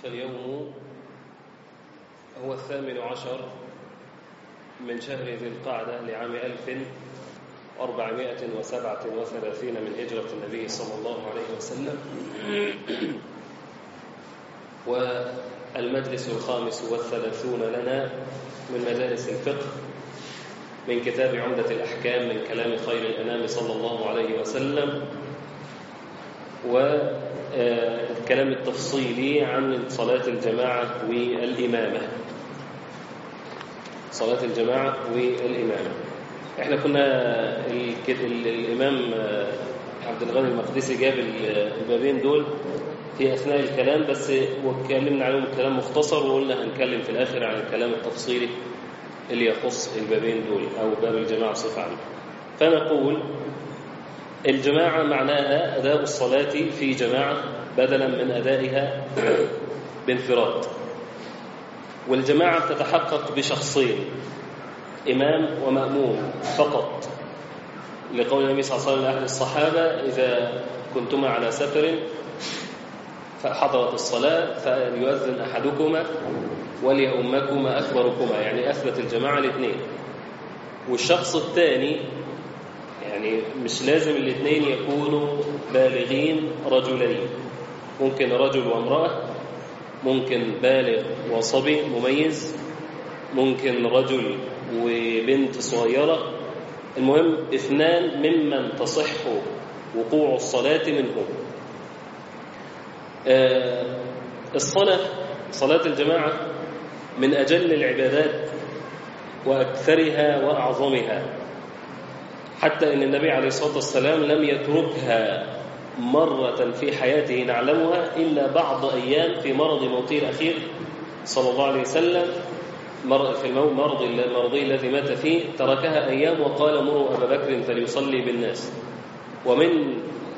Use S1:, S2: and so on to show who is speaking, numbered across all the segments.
S1: فاليوم هو الثامن عشر من شهر ذي القعدة لعام ألف وأربعمائة وسبعة وثلاثين من هجرة النبي صلى الله عليه وسلم والمجلس الخامس والثلاثون لنا من مجالس الفقه من كتاب عمدة الأحكام من كلام خير الأنام صلى الله عليه وسلم والكلام التفصيلي عن صلاة الجماعة والإمامة صلاة الجماعة والإمامة احنا كنا الإمام عبد الغني المقدسي جاب البابين دول في أثناء الكلام بس واتكلمنا عليهم كلام مختصر وقلنا هنتكلم في الآخر عن الكلام التفصيلي اللي يخص البابين دول أو باب الجماعة صفة عامة فنقول الجماعة معناها أداء الصلاة في جماعة بدلا من أدائها بانفراد والجماعة تتحقق بشخصين إمام ومأموم فقط لقول النبي صلى الله عليه وسلم لأهل الصحابة إذا كنتما على سفر فحضرت الصلاة فليؤذن أحدكما وليؤمكما أكبركما يعني أثبت الجماعة الاثنين والشخص الثاني يعني مش لازم الاثنين يكونوا بالغين رجلين ممكن رجل وامرأة ممكن بالغ وصبي مميز ممكن رجل وبنت صغيرة المهم اثنان ممن تصح وقوع الصلاة منهم آه الصلاة صلاة الجماعة من أجل العبادات وأكثرها وأعظمها حتى أن النبي عليه الصلاة والسلام لم يتركها مرة في حياته نعلمها إلا بعض أيام في مرض موته الأخير صلى الله عليه وسلم في المرض المرضي الذي مات فيه تركها أيام وقال مروا أبا بكر فليصلي بالناس ومن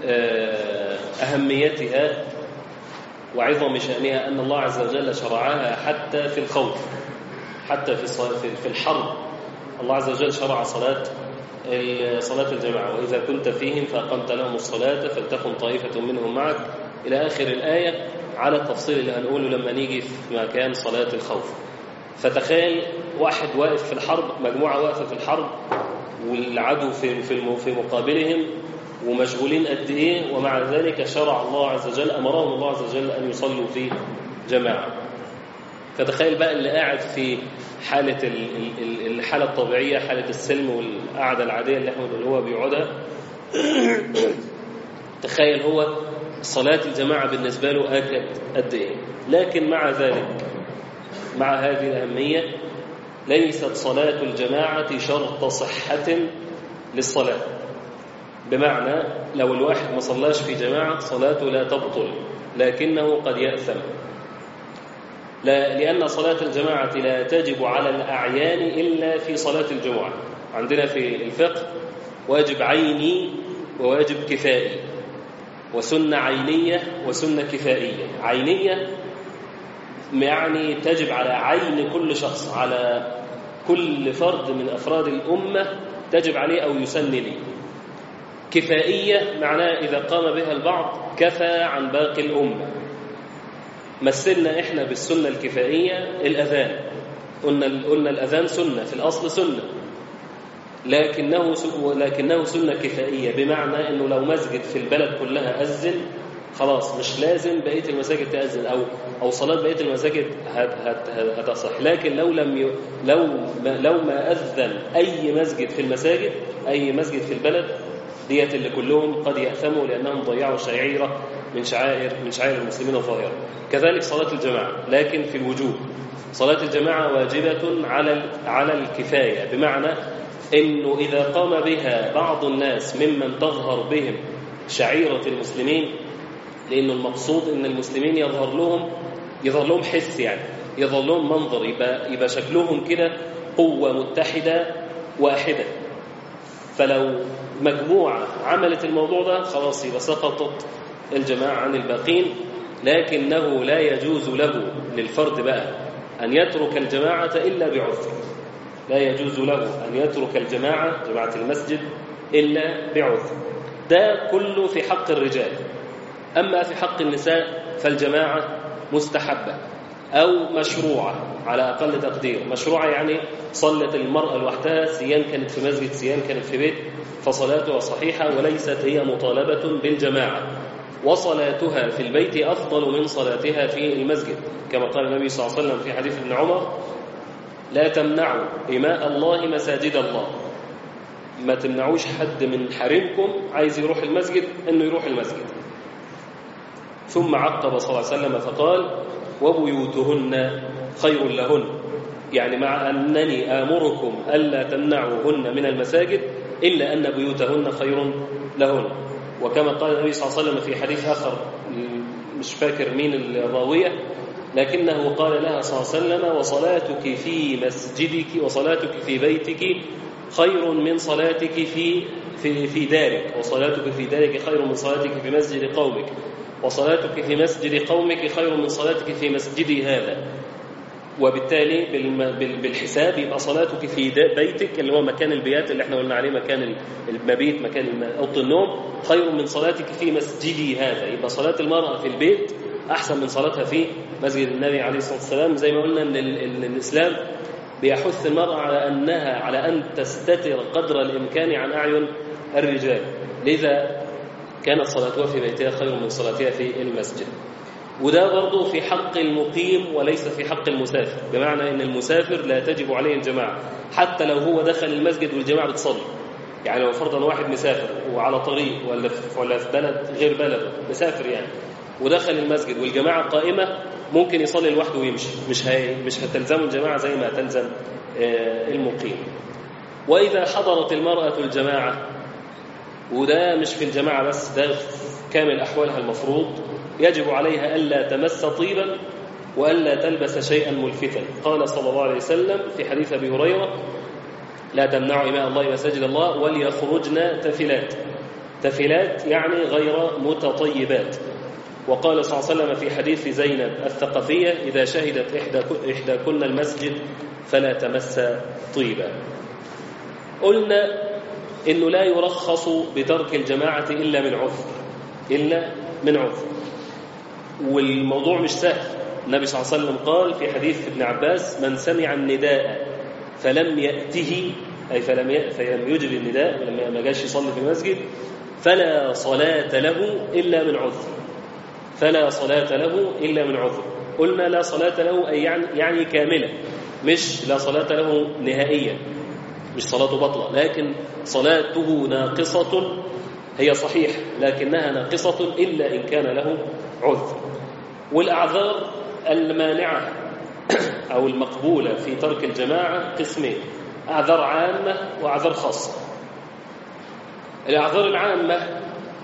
S1: أهميتها وعظم شأنها أن الله عز وجل شرعها حتى في الخوف حتى في في الحرب الله عز وجل شرع صلاة صلاة الجماعة وإذا كنت فيهم فأقمت لهم الصلاة فلتكن طائفة منهم معك إلى آخر الآية على التفصيل اللي هنقوله لما نيجي في مكان صلاة الخوف فتخيل واحد واقف في الحرب مجموعة واقفة في الحرب والعدو في في في مقابلهم ومشغولين قد ايه ومع ذلك شرع الله عز وجل امرهم الله عز وجل ان يصلوا في جماعه فتخيل بقى اللي قاعد في حاله الحاله الطبيعيه حاله السلم والقعده العاديه اللي احنا اللي هو بيقعدها تخيل هو صلاه الجماعه بالنسبه له اكد قد ايه لكن مع ذلك مع هذه الاهميه ليست صلاه الجماعه شرط صحه للصلاه بمعنى لو الواحد ما صلاش في جماعة صلاته لا تبطل لكنه قد يأثم لا لأن صلاة الجماعة لا تجب على الأعيان إلا في صلاة الجمعة عندنا في الفقه واجب عيني وواجب كفائي وسنة عينية وسنة كفائية عينية يعني تجب على عين كل شخص على كل فرد من أفراد الأمة تجب عليه أو يسن لي كفائية معناه إذا قام بها البعض كفى عن باقي الأمة مثلنا إحنا بالسنة الكفائية الأذان قلنا, قلنا الأذان سنة في الأصل سنة لكنه لكنه سنة كفائية بمعنى أنه لو مسجد في البلد كلها أذن خلاص مش لازم بقية المساجد تأذن أو أو صلاة بقية المساجد هتصح لكن لو لم ي... لو ما لو ما أذن أي مسجد في المساجد أي مسجد في البلد ديت اللي كلهم قد يأثموا لأنهم ضيعوا شعيرة من شعائر من شعائر المسلمين الظاهرة كذلك صلاة الجماعة لكن في الوجوب صلاة الجماعة واجبة على على الكفاية بمعنى إنه إذا قام بها بعض الناس ممن تظهر بهم شعيرة المسلمين لأنه المقصود إن المسلمين يظهر لهم يظهر لهم حس يعني يظهر لهم منظر يبقى يبقى شكلهم كده قوة متحدة واحدة فلو مجموعة عملت الموضوع ده خلاص يبقى سقطت الجماعة عن الباقين لكنه لا يجوز له للفرد بقى أن يترك الجماعة إلا بعذر لا يجوز له أن يترك الجماعة جماعة المسجد إلا بعذر ده كله في حق الرجال أما في حق النساء فالجماعة مستحبة أو مشروعة على أقل تقدير مشروعة يعني صلت المرأة لوحدها سيان كانت في مسجد سيان كانت في بيت فصلاتها صحيحة وليست هي مطالبة بالجماعة وصلاتها في البيت أفضل من صلاتها في المسجد كما قال النبي صلى الله عليه وسلم في حديث ابن عمر لا تمنعوا إماء الله مساجد الله ما تمنعوش حد من حريمكم عايز يروح المسجد انه يروح المسجد ثم عقب صلى الله عليه وسلم فقال وبيوتهن خير لهن يعني مع أنني آمركم ألا تمنعوهن من المساجد إلا أن بيوتهن خير لهن وكما قال النبي صلى الله عليه وسلم في حديث آخر مش فاكر مين الراوية لكنه قال لها صلى الله عليه وسلم وصلاتك في مسجدك وصلاتك في بيتك خير من صلاتك في في في دارك وصلاتك في دارك خير من صلاتك في مسجد قومك وصلاتك في مسجد قومك خير من صلاتك في مسجدي هذا وبالتالي بالحساب يبقى صلاتك في بيتك اللي هو مكان البيات اللي احنا قلنا عليه مكان المبيت مكان اوضه النوم خير من صلاتك في مسجدي هذا يبقى صلاه المراه في البيت احسن من صلاتها في مسجد النبي عليه الصلاه والسلام زي ما قلنا ان الاسلام بيحث المرأة على أنها على أن تستتر قدر الإمكان عن أعين الرجال لذا كانت صلاتها في بيتها خير من صلاتها في المسجد وده برضه في حق المقيم وليس في حق المسافر بمعنى أن المسافر لا تجب عليه الجماعة حتى لو هو دخل المسجد والجماعة بتصلي يعني لو فرضا واحد مسافر وعلى طريق ولا في ولا في بلد غير بلده مسافر يعني ودخل المسجد والجماعة قائمة ممكن يصلي لوحده ويمشي مش هي مش هتلزمه الجماعة زي ما تلزم المقيم وإذا حضرت المرأة الجماعة وده مش في الجماعة بس ده كامل أحوالها المفروض يجب عليها ألا تمس طيبا وألا تلبس شيئا ملفتا قال صلى الله عليه وسلم في حديث أبي هريرة لا تمنعوا إماء الله مساجد الله وليخرجن تفلات تفلات يعني غير متطيبات وقال صلى الله عليه وسلم في حديث زينب الثقفية إذا شهدت إحدى إحداكن المسجد فلا تمس طيبا قلنا إنه لا يرخص بترك الجماعة إلا من عذر إلا من عذر والموضوع مش سهل النبي صلى الله عليه وسلم قال في حديث ابن عباس من سمع النداء فلم يأته أي فلم فلم يجب النداء لما ما جاش يصلي في المسجد فلا صلاة له إلا من عذر فلا صلاة له إلا من عذر قلنا لا صلاة له أي يعني, يعني كاملة مش لا صلاة له نهائيا مش صلاته بطلة لكن صلاته ناقصة هي صحيح لكنها ناقصة إلا إن كان له عذر والأعذار المانعة أو المقبولة في ترك الجماعة قسمين أعذار عامة وأعذار خاصة الأعذار العامة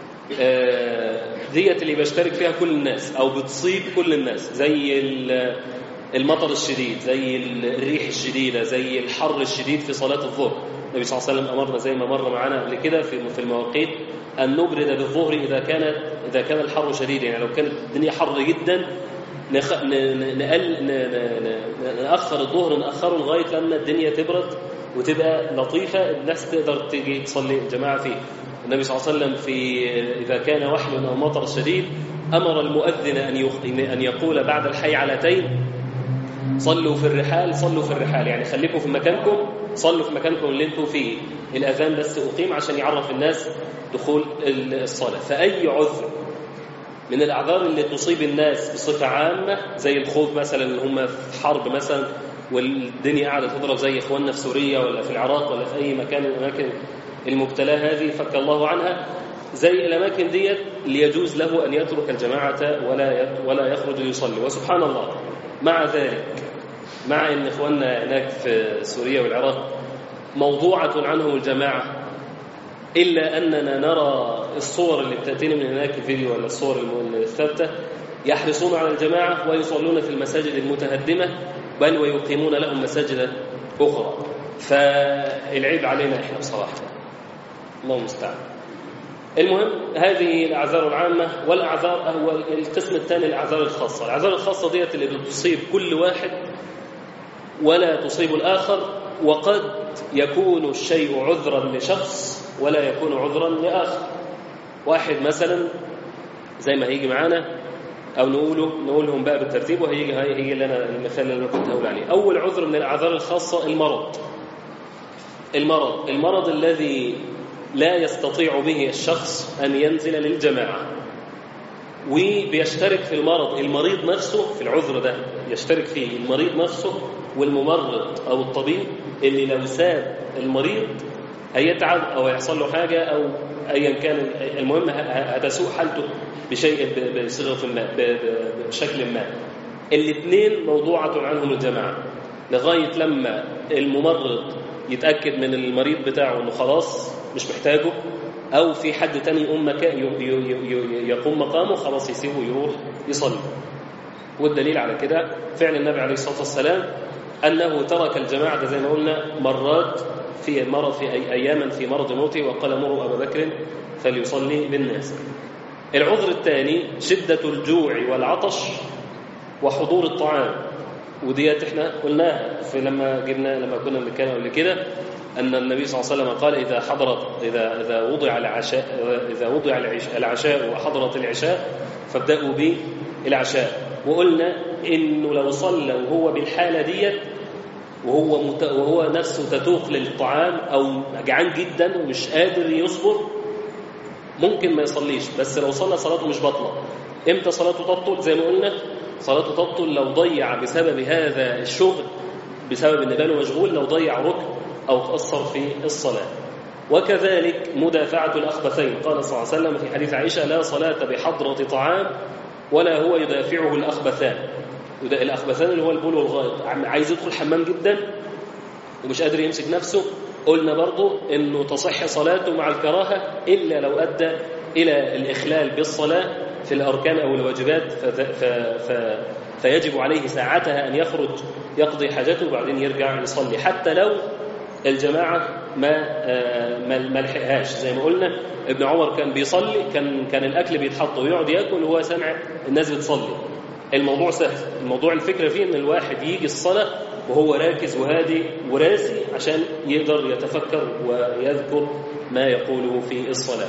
S1: ديت اللي بيشترك فيها كل الناس أو بتصيب كل الناس زي المطر الشديد زي الريح الشديدة زي الحر الشديد في صلاة الظهر النبي صلى الله عليه وسلم أمرنا زي ما مر معانا قبل كده في في المواقيت أن نبرد بالظهر إذا كانت إذا كان الحر شديدا يعني لو كانت الدنيا حر جدا نخ... نقل... نأخر الظهر نأخره لغاية لما الدنيا تبرد وتبقى لطيفة الناس تقدر تيجي تصلي الجماعة فيه النبي صلى الله عليه وسلم في إذا كان وحل أو مطر شديد أمر المؤذن أن يخ... أن يقول بعد الحي علتين صلوا في الرحال صلوا في الرحال يعني خليكم في مكانكم صلوا في مكانكم اللي انتم فيه الأذان بس أقيم عشان يعرف الناس دخول الصلاة فأي عذر من الأعذار اللي تصيب الناس بصفة عامة زي الخوف مثلا اللي هم في حرب مثلا والدنيا قاعدة تضرب زي إخواننا في سوريا ولا في العراق ولا في أي مكان من الأماكن المبتلاة هذه فك الله عنها زي الأماكن ديت ليجوز له أن يترك الجماعة ولا ولا يخرج ليصلي وسبحان الله مع ذلك مع أن إخواننا هناك في سوريا والعراق موضوعة عنهم الجماعة إلا أننا نرى الصور اللي بتأتينا من هناك الفيديو ولا الصور الثابتة يحرصون على الجماعة ويصلون في المساجد المتهدمة بل ويقيمون لهم مساجد أخرى فالعيب علينا إحنا بصراحة الله المستعان المهم هذه الأعذار العامة والأعذار هو القسم الثاني الأعذار الخاصة الأعذار الخاصة ديت اللي بتصيب كل واحد ولا تصيب الآخر وقد يكون الشيء عذرا لشخص ولا يكون عذرا لآخر واحد مثلا زي ما هيجي معانا أو نقوله نقولهم بقى بالترتيب وهيجي هيجي اللي أنا المثال اللي أنا كنت هقول عليه أول عذر من الأعذار الخاصة المرض المرض المرض الذي لا يستطيع به الشخص أن ينزل للجماعة وبيشترك في المرض المريض نفسه في العذر ده يشترك فيه المريض نفسه والممرض أو الطبيب اللي لو ساب المريض هيتعب أو هيحصل له حاجة أو أيا كان المهم هتسوء حالته بشيء بصيغة ما بشكل ما الاثنين موضوعة عنهم الجماعة لغاية لما الممرض يتأكد من المريض بتاعه أنه خلاص مش محتاجه أو في حد تاني يقوم مكان يقوم مقامه خلاص يسيبه يروح يصلي والدليل على كده فعل النبي عليه الصلاة والسلام أنه ترك الجماعة ده زي ما قلنا مرات في مرض في أي أياما في مرض موته وقال مروا أبا بكر فليصلي بالناس العذر الثاني شدة الجوع والعطش وحضور الطعام وديت احنا قلناها في لما جبنا لما كنا بنتكلم قبل كده أن النبي صلى الله عليه وسلم قال إذا حضرت إذا إذا وضع العشاء إذا وضع العشاء وحضرت العشاء فابدأوا بالعشاء وقلنا إنه لو صلى وهو بالحالة ديت وهو مت... وهو نفسه تتوق للطعام أو جعان جدا ومش قادر يصبر ممكن ما يصليش بس لو صلى صلاته مش بطلة امتى صلاته تبطل زي ما قلنا صلاته تبطل لو ضيع بسبب هذا الشغل بسبب ان باله مشغول لو ضيع ركن أو تأثر في الصلاة وكذلك مدافعة الأخبثين قال صلى الله عليه وسلم في حديث عائشة لا صلاة بحضرة طعام ولا هو يدافعه الأخبثان الأخبثان اللي هو البول والغائط عايز يدخل حمام جدا ومش قادر يمسك نفسه قلنا برضو أنه تصح صلاته مع الكراهة إلا لو أدى إلى الإخلال بالصلاة في الأركان أو الواجبات ف... ف... ف... فيجب عليه ساعتها أن يخرج يقضي حاجته وبعدين يرجع يصلي حتى لو الجماعة ما ما لحقهاش زي ما قلنا ابن عمر كان بيصلي كان كان الأكل بيتحط ويقعد ياكل وهو سامع الناس بتصلي الموضوع سهل الموضوع الفكرة فيه ان الواحد يجي الصلاة وهو راكز وهادي وراسي عشان يقدر يتفكر ويذكر ما يقوله في الصلاة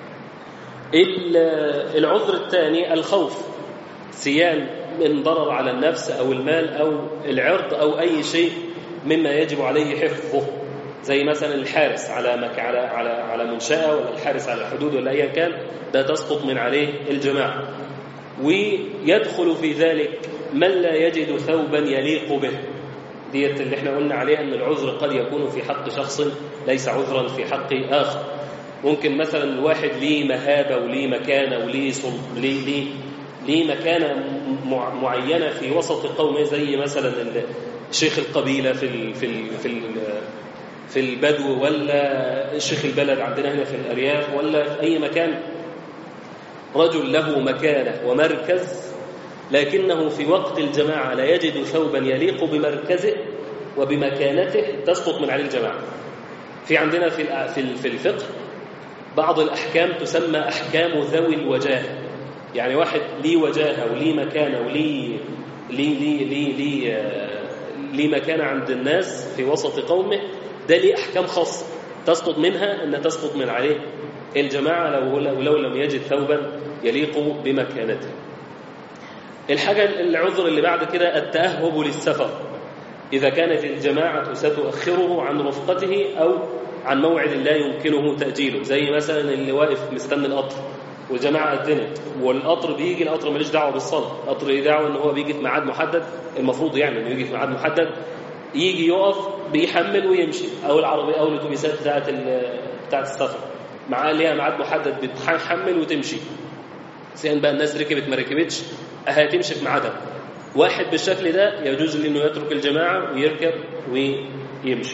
S1: العذر الثاني الخوف سيان من ضرر على النفس أو المال أو العرض أو أي شيء مما يجب عليه حفظه زي مثلا الحارس على مك على على على منشأة ولا الحارس على الحدود ولا أيا كان ده تسقط من عليه الجماعة ويدخل في ذلك من لا يجد ثوبا يليق به ديت اللي احنا قلنا عليها ان العذر قد يكون في حق شخص ليس عذرا في حق آخر ممكن مثلا الواحد ليه مهابة وليه مكانة وليه ليه ليه ليه مكانة معينة في وسط قومه زي مثلا شيخ القبيلة في ال في ال في ال في البدو ولا شيخ البلد عندنا هنا في الأرياف ولا في أي مكان رجل له مكانة ومركز لكنه في وقت الجماعة لا يجد ثوبا يليق بمركزه وبمكانته تسقط من عليه الجماعة في عندنا في في الفقه بعض الأحكام تسمى أحكام ذوي الوجاهة يعني واحد ليه وجاهة وليه مكانة وليه ليه ليه ليه ليه ليه مكانة عند الناس في وسط قومه ده ليه أحكام خاصة تسقط منها أن تسقط من عليه الجماعة لو, لو لم يجد ثوبا يليق بمكانته الحاجة العذر اللي بعد كده التأهب للسفر إذا كانت الجماعة ستؤخره عن رفقته أو عن موعد لا يمكنه تأجيله زي مثلا اللي واقف مستني القطر والجماعة أذنت والقطر بيجي القطر ماليش دعوة بالصلاة القطر ليه دعوة إن هو بيجي في ميعاد محدد المفروض يعني إنه يجي في ميعاد محدد يجي يقف بيحمل ويمشي أو العربية أو الأتوبيسات بتاعت بتاعت السفر معاه ليها ميعاد محدد بتحمل وتمشي سواء بقى الناس ركبت ما ركبتش هتمشي في ميعادها واحد بالشكل ده يجوز له انه يترك الجماعه ويركب ويمشي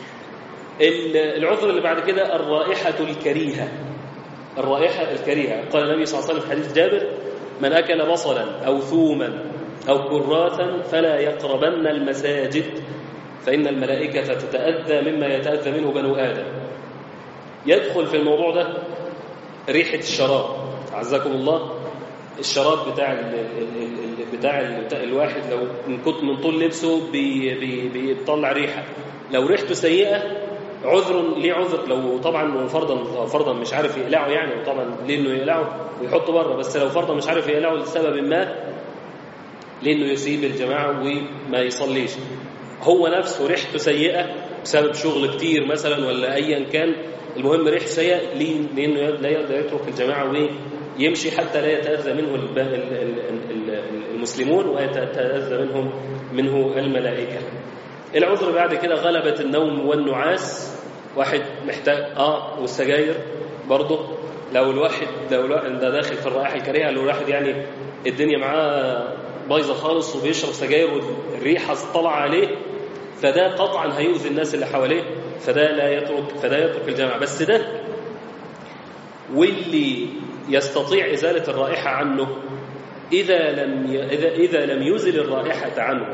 S1: العذر اللي بعد كده الرائحه الكريهه الرائحه الكريهه قال النبي صلى الله عليه وسلم في حديث جابر من اكل بصلا او ثوما او كراثا فلا يقربن المساجد فان الملائكه تتاذى مما يتاذى منه بنو ادم يدخل في الموضوع ده ريحه الشراب عزكم الله الشراب بتاع ال ال بتاع, ال بتاع الواحد لو من كنت من طول لبسه بي بي بيطلع ريحه لو ريحته سيئه عذر ليه عذر لو طبعا فرضا فرضا مش عارف يقلعه يعني وطبعا ليه انه يقلعه ويحطه بره بس لو فرضا مش عارف يقلعه لسبب ما لانه يسيب الجماعه وما يصليش هو نفسه ريحته سيئه بسبب شغل كتير مثلا ولا ايا كان المهم ريح سيئه لانه لا يقدر يترك الجماعه ويمشي حتى لا يتاذى منه المسلمون ويتاذى منهم منه الملائكه العذر بعد كده غلبة النوم والنعاس واحد محتاج اه والسجاير برضه لو الواحد لو الواحد ده داخل في الرائحه الكريهه لو الواحد يعني الدنيا معاه بايظه خالص وبيشرب سجاير والريحه طالعه عليه فده قطعا هيؤذي الناس اللي حواليه فده لا يترك فده يترك الجامعه بس ده واللي يستطيع ازاله الرائحه عنه اذا لم ي... اذا اذا لم يزل الرائحه عنه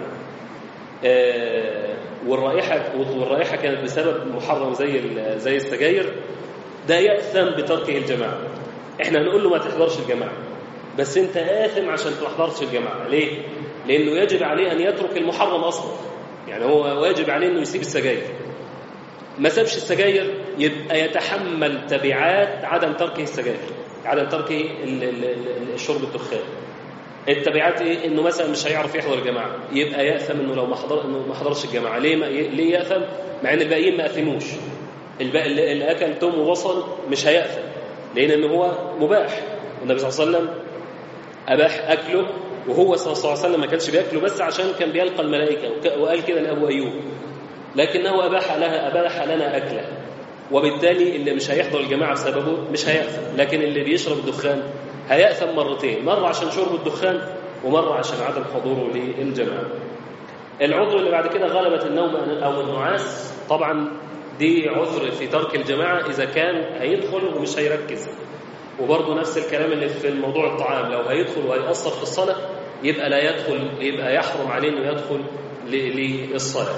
S1: آه والرائحه والرائحه كانت بسبب محرم زي زي السجاير ده ياثم بتركه الجماعه احنا هنقول له ما تحضرش الجماعه بس انت آثم عشان ما تحضرش الجماعه ليه لانه يجب عليه ان يترك المحرم اصلا يعني هو واجب عليه انه يسيب السجاير ما سابش السجاير يبقى يتحمل تبعات عدم تركه السجاير عدم تركه الشرب الدخان التبعات ايه انه مثلا مش هيعرف يحضر الجماعه يبقى ياثم انه لو ما حضر انه ما حضرش الجماعه ليه ما ليه ياثم مع ان الباقيين ما اثموش الباقي اللي اكل توم وبصل مش هياثم لان انه هو مباح والنبي صلى الله عليه وسلم اباح اكله وهو صلى الله عليه وسلم ما كانش بياكله بس عشان كان بيلقى الملائكه وقال كده لابو ايوب لكنه اباح لها اباح لنا اكله وبالتالي اللي مش هيحضر الجماعه بسببه مش هياثم لكن اللي بيشرب الدخان هيأثم مرتين مرة عشان شرب الدخان ومرة عشان عدم حضوره للجماعة العذر اللي بعد كده غلبة النوم أو النعاس طبعا دي عذر في ترك الجماعة إذا كان هيدخل ومش هيركز وبرضه نفس الكلام اللي في الموضوع الطعام لو هيدخل وهيأثر في الصلاة يبقى لا يدخل يبقى يحرم عليه انه يدخل للصلاة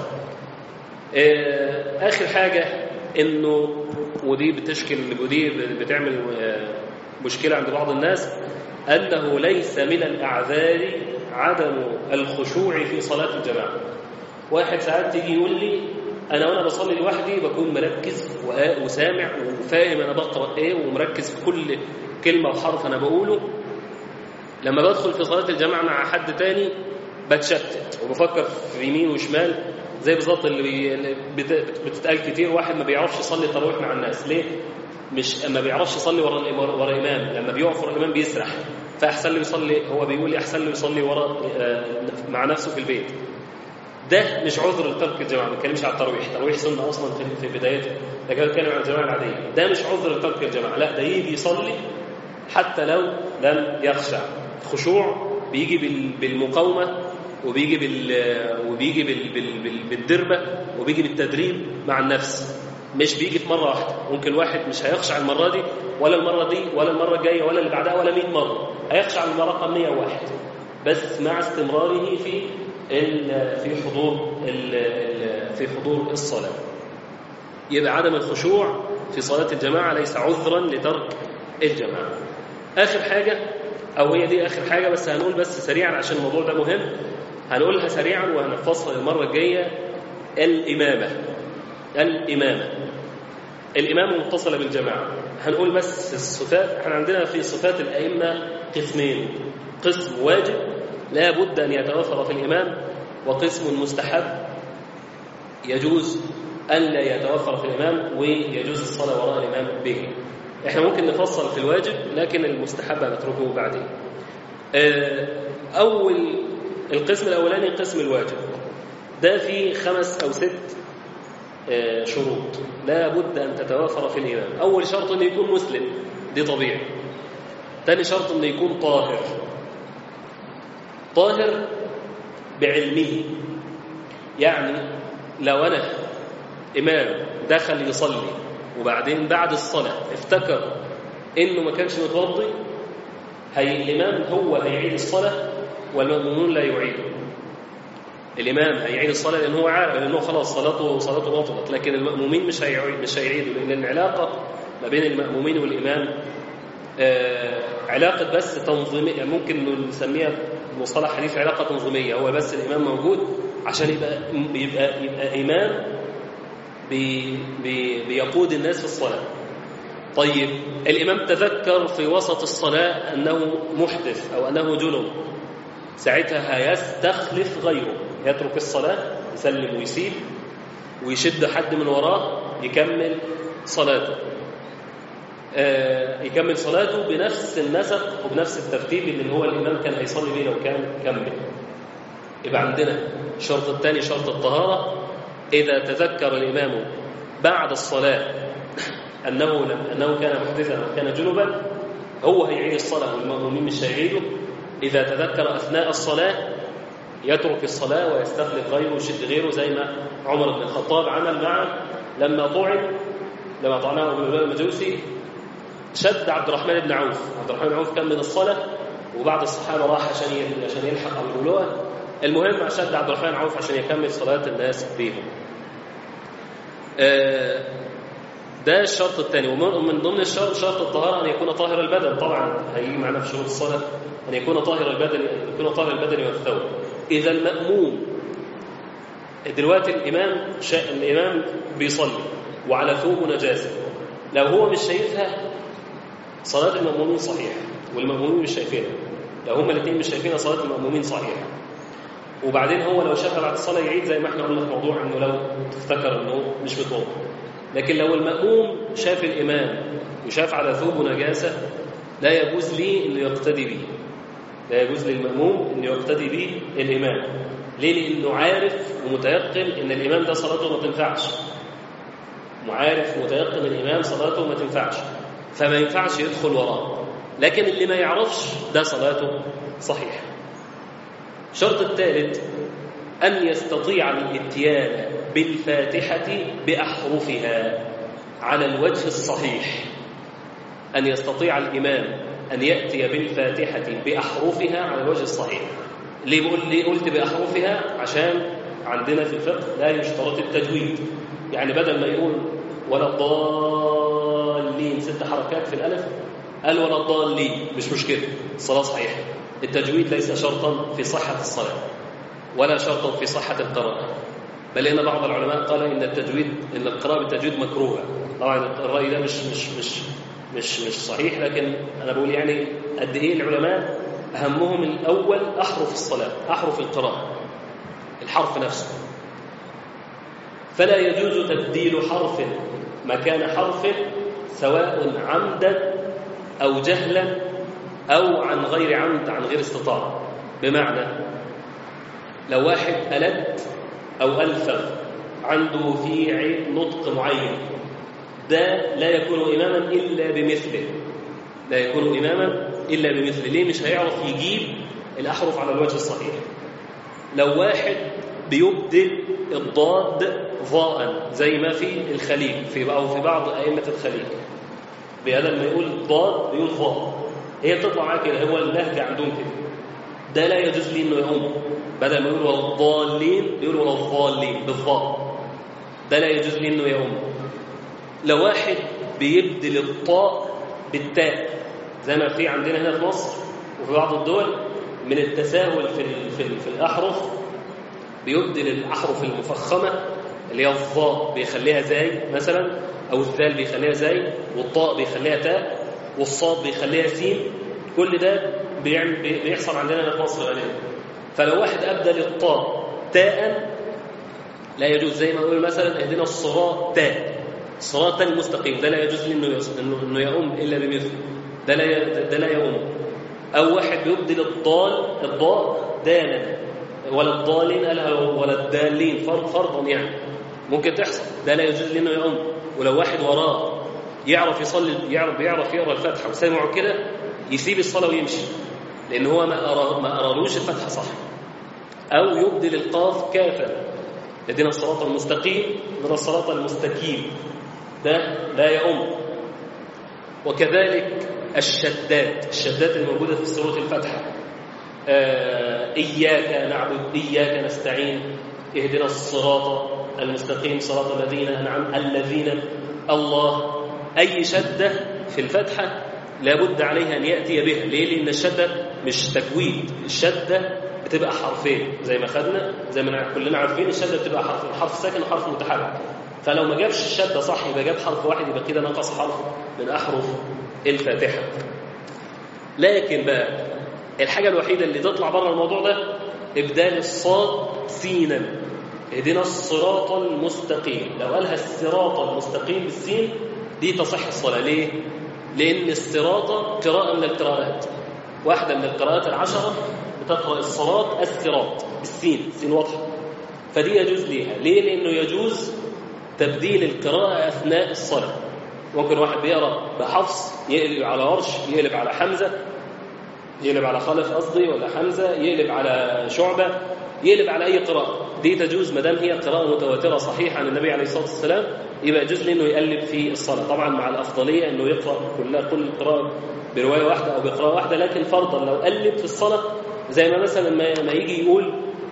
S1: آخر حاجة انه ودي بتشكل ودي بتعمل مشكلة عند بعض الناس أنه ليس من الأعذار عدم الخشوع في صلاة الجماعة واحد ساعات تيجي يقول لي أنا وأنا بصلي لوحدي بكون مركز وسامع وفاهم أنا بقرأ إيه ومركز في كل كلمة وحرف أنا بقوله لما بدخل في صلاة الجماعة مع حد تاني بتشتت وبفكر في يمين وشمال زي بالظبط اللي بتتقال كتير واحد ما بيعرفش يصلي التراويح مع الناس ليه؟ مش ما بيعرفش يصلي ورا ورا الامام لما بيقف ورا الامام بيسرح فاحسن له يصلي هو بيقول لي احسن له يصلي ورا مع نفسه في البيت ده مش عذر لترك الجماعه ما بتكلمش على التراويح التراويح سنه اصلا في بدايته لكن بتكلم عن الجماعه العاديه ده مش عذر لترك الجماعه لا ده يجي يصلي حتى لو لم يخشع خشوع بيجي بالمقاومه وبيجي بال وبيجي بال... بال... بالدربه وبيجي بالتدريب مع النفس مش بيجي في مرة واحدة ممكن واحد مش هيخشع المرة دي ولا المرة دي ولا المرة الجاية ولا اللي بعدها ولا 100 مرة هيخشع المرة رقم 101 بس مع استمراره في ال في حضور ال في حضور الصلاة يبقى عدم الخشوع في صلاة الجماعة ليس عذرا لترك الجماعة آخر حاجة أو هي دي آخر حاجة بس هنقول بس سريعا عشان الموضوع ده مهم هنقولها سريعا وهنفصل المرة الجاية الإمامة الإمامة الإمامة متصلة بالجماعة هنقول بس الصفات احنا عندنا في صفات الأئمة قسمين قسم واجب لا بد أن يتوفر في الإمام وقسم مستحب يجوز أن لا يتوفر في الإمام ويجوز الصلاة وراء الإمام به احنا ممكن نفصل في الواجب لكن المستحب نتركه بعدين أول القسم الأولاني قسم الواجب ده فيه خمس أو ست شروط لا بد أن تتوافر في الإمام أول شرط أن يكون مسلم دي طبيعي ثاني شرط أن يكون طاهر طاهر بعلمه يعني لو أنا إمام دخل يصلي وبعدين بعد الصلاة افتكر إنه ما كانش متوضي هي الإمام هو هيعيد الصلاة والمأمومون لا يعيدوا الامام هيعيد الصلاه لان هو عارف لان هو خلاص صلاته صلاته بطلت لكن المامومين مش هيعيد مش هيعيدوا لان العلاقه ما بين المامومين والامام آه علاقه بس تنظيميه ممكن نسميها مصطلح حديث علاقه تنظيميه هو بس الامام موجود عشان يبقى يبقى يبقى امام بي بي بيقود الناس في الصلاة طيب الإمام تذكر في وسط الصلاة أنه محدث أو أنه جنب ساعتها هيستخلف غيره يترك الصلاة يسلم ويسيب ويشد حد من وراه يكمل صلاته آه يكمل صلاته بنفس النسق وبنفس الترتيب اللي هو الإمام كان هيصلي بيه لو كان كمل يبقى عندنا الشرط الثاني شرط الطهارة إذا تذكر الإمام بعد الصلاة أنه لم أنه كان محدثا أو كان جنبا هو هيعيد الصلاة والمأمومين مش هيعيدوا إذا تذكر أثناء الصلاة يترك الصلاة ويستخلف غيره ويشد غيره زي ما عمر بن الخطاب عمل مع لما طعن لما طعنه ابن الولاد المجوسي شد عبد الرحمن بن عوف عبد الرحمن بن عوف كان من الصلاة وبعض الصحابة راح عشان عشان يلحق أبو اللؤلؤة المهم شد عبد الرحمن بن عوف عشان يكمل صلاة الناس بيهم ده الشرط الثاني ومن ضمن الشرط شرط الطهارة أن يكون طاهر البدن طبعا هيجي معنا في شروط الصلاة أن يكون طاهر البدن يكون طاهر البدن والثوب إذا المأموم دلوقتي الإمام شا... الإمام بيصلي وعلى ثوبه نجاسة لو هو مش شايفها صلاة المأمومين صحيحة والمأمومين مش شايفينها لو هما الاثنين مش شايفينها صلاة المأمومين صحيحة وبعدين هو لو شافها بعد الصلاة يعيد زي ما احنا قلنا في موضوع انه لو تفتكر انه مش متوضا لكن لو المأموم شاف الإمام وشاف على ثوبه نجاسة لا يجوز لي انه يقتدي به لا يجوز للمأموم انه يقتدي به الإمام ليه؟ لأنه عارف ومتيقن ان الإمام ده صلاته ما تنفعش وعارف ومتيقن الإمام صلاته ما تنفعش فما ينفعش يدخل وراه لكن اللي ما يعرفش ده صلاته صحيحه الشرط الثالث أن يستطيع الاتيان بالفاتحة بأحرفها على الوجه الصحيح أن يستطيع الإمام أن يأتي بالفاتحة بأحرفها على الوجه الصحيح ليه بقول ليه قلت بأحرفها عشان عندنا في الفقه لا يشترط التجويد يعني بدل ما يقول ولا الضالين ست حركات في الألف قال ولا الضالين مش مشكلة الصلاة صحيحة التجويد ليس شرطا في صحة الصلاة ولا شرطا في صحة القراءة بل إن بعض العلماء قال إن التجويد إن القراءة بالتجويد مكروهة طبعا الرأي ده مش مش مش مش مش صحيح لكن أنا بقول يعني قد إيه العلماء أهمهم الأول أحرف الصلاة أحرف القراءة الحرف نفسه فلا يجوز تبديل حرف مكان حرف سواء عمدا أو جهلا أو عن غير عمد عن غير استطاعة بمعنى لو واحد ألد أو ألفظ عنده في عيب نطق معين ده لا يكون إماما إلا بمثله لا يكون إماما إلا بمثله ليه مش هيعرف يجيب الأحرف على الوجه الصحيح لو واحد بيبدل الضاد ضاء زي ما في الخليل في أو في بعض أئمة الخليل بدل ما يقول ضاد بيقول ضاء هي بتطلع معاه كده هو اللهجة عندهم كده ده لا يجوز لي انه يقوم بدل ما يقول ولا الضالين يقول ولا الضالين بالضاء ده لا يجوز لي انه يقوم لو واحد بيبدل الطاء بالتاء زي ما في عندنا هنا في مصر وفي بعض الدول من التساهل في ال في, ال في الاحرف بيبدل الاحرف المفخمه اللي هي الضاء بيخليها زاي مثلا او الذال بيخليها زاي والطاء بيخليها تاء والصاد بيخليها سين كل ده بيعمل بيحصل عندنا في مصر غالبا فلو واحد ابدل الطاء تاء لا يجوز زي ما نقول مثلا اهدنا الصراط تاء الصراط المستقيم ده لا يجوز انه انه يقوم الا بمثله ده لا ده لا يقوم او واحد بيبدل الضال الضاء دالا ولا الضالين قالها ولا الدالين فرض فرضا يعني ممكن تحصل ده لا يجوز انه يقوم ولو واحد وراه يعرف يصلي يعرف بيعرف يقرا الفاتحه وسامعه كده يسيب الصلاه ويمشي لان هو ما أرى ما قرالوش الفاتحه صح او يبدل القاف كافا يدينا الصراط المستقيم من الصراط المستقيم ده لا يؤم وكذلك الشدات الشدات الموجوده في سوره الفاتحه آه اياك نعبد اياك نستعين اهدنا الصراط المستقيم صراط الذين انعم الذين الله أي شدة في الفتحة لابد عليها أن يأتي بها ليه؟ لأن الشدة مش تجويد الشدة بتبقى حرفين زي ما خدنا زي ما كلنا عارفين الشدة بتبقى حرفين حرف ساكن وحرف متحرك فلو ما جابش الشدة صح يبقى جاب حرف واحد يبقى كده نقص حرف من أحرف الفاتحة لكن بقى الحاجة الوحيدة اللي تطلع بره الموضوع ده إبدال الصاد سينا اهدنا الصراط المستقيم لو قالها الصراط المستقيم بالسين دي تصح الصلاة ليه؟ لأن الصراط قراءة من القراءات واحدة من القراءات العشرة بتقرأ الصراط الصراط بالسين السين واضحة فدي يجوز ليها ليه؟ لأنه يجوز تبديل القراءة أثناء الصلاة ممكن واحد بيقرأ بحفص يقلب على ورش يقلب على حمزة يقلب على خلف قصدي ولا حمزة يقلب على شعبة يقلب على أي قراءة دي تجوز ما دام هي قراءة متواترة صحيحة عن النبي عليه الصلاة والسلام يبقى يجوز له انه يقلب في الصلاة طبعا مع الأفضلية انه يقرأ كلها كل القراءة برواية واحدة أو بقراءة واحدة لكن فرضا لو قلب في الصلاة زي ما مثلا ما, ما يجي يقول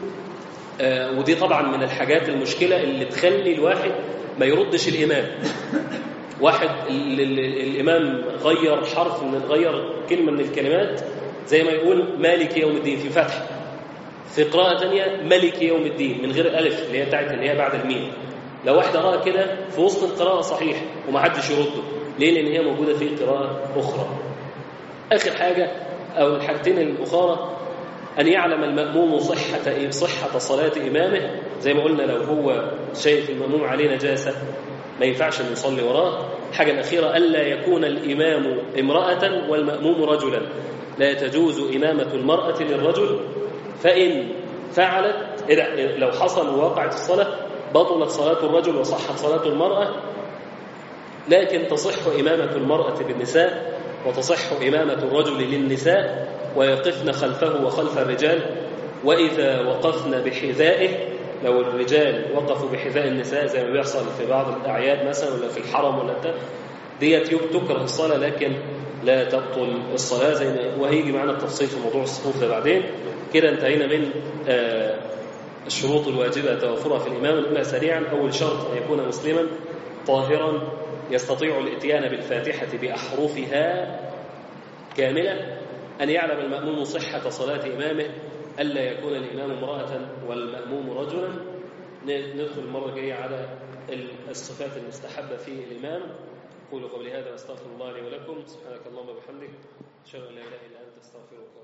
S1: آه ودي طبعا من الحاجات المشكلة اللي تخلي الواحد ما يردش الإمام واحد ال ال الإمام غير حرف من غير كلمة من الكلمات زي ما يقول مالك يوم الدين في فتح في قراءة ثانية ملك يوم الدين من غير ألف اللي هي بتاعت اللي هي بعد الميم لو واحد قراها كده في وسط القراءة صحيح ومحدش يرده ليه؟ لأن هي موجودة في قراءة أخرى آخر حاجة أو الحاجتين الأخرى أن يعلم المأموم صحة صحة صلاة إمامه زي ما قلنا لو هو شايف المأموم عليه نجاسة ما ينفعش أن يصلي وراه الحاجة الأخيرة ألا يكون الإمام امرأة والمأموم رجلا لا تجوز إمامة المرأة للرجل فإن فعلت لو حصل ووقعت الصلاة بطلت صلاة الرجل وصحت صلاة المرأة لكن تصح إمامة المرأة بالنساء وتصح إمامة الرجل للنساء ويقفن خلفه وخلف الرجال وإذا وقفن بحذائه لو الرجال وقفوا بحذاء النساء زي ما بيحصل في بعض الأعياد مثلا ولا في الحرم ولا ده ديت تكره الصلاة لكن لا تبطل الصلاة زي ما وهيجي معنا التفصيل في موضوع الصفوف ده بعدين كده انتهينا من آه الشروط الواجبة توفرها في الإمام الأولى سريعا أول شرط أن يكون مسلما طاهرا يستطيع الاتيان بالفاتحة بأحرفها كاملة أن يعلم المأموم صحة صلاة إمامه ألا يكون الإمام امرأة والمأموم رجلا ندخل المرة الجاية على الصفات المستحبة في الإمام أقول قولي هذا وأستغفر الله لي ولكم سبحانك اللهم وبحمدك أشهد أن لا إله إلا أنت أستغفرك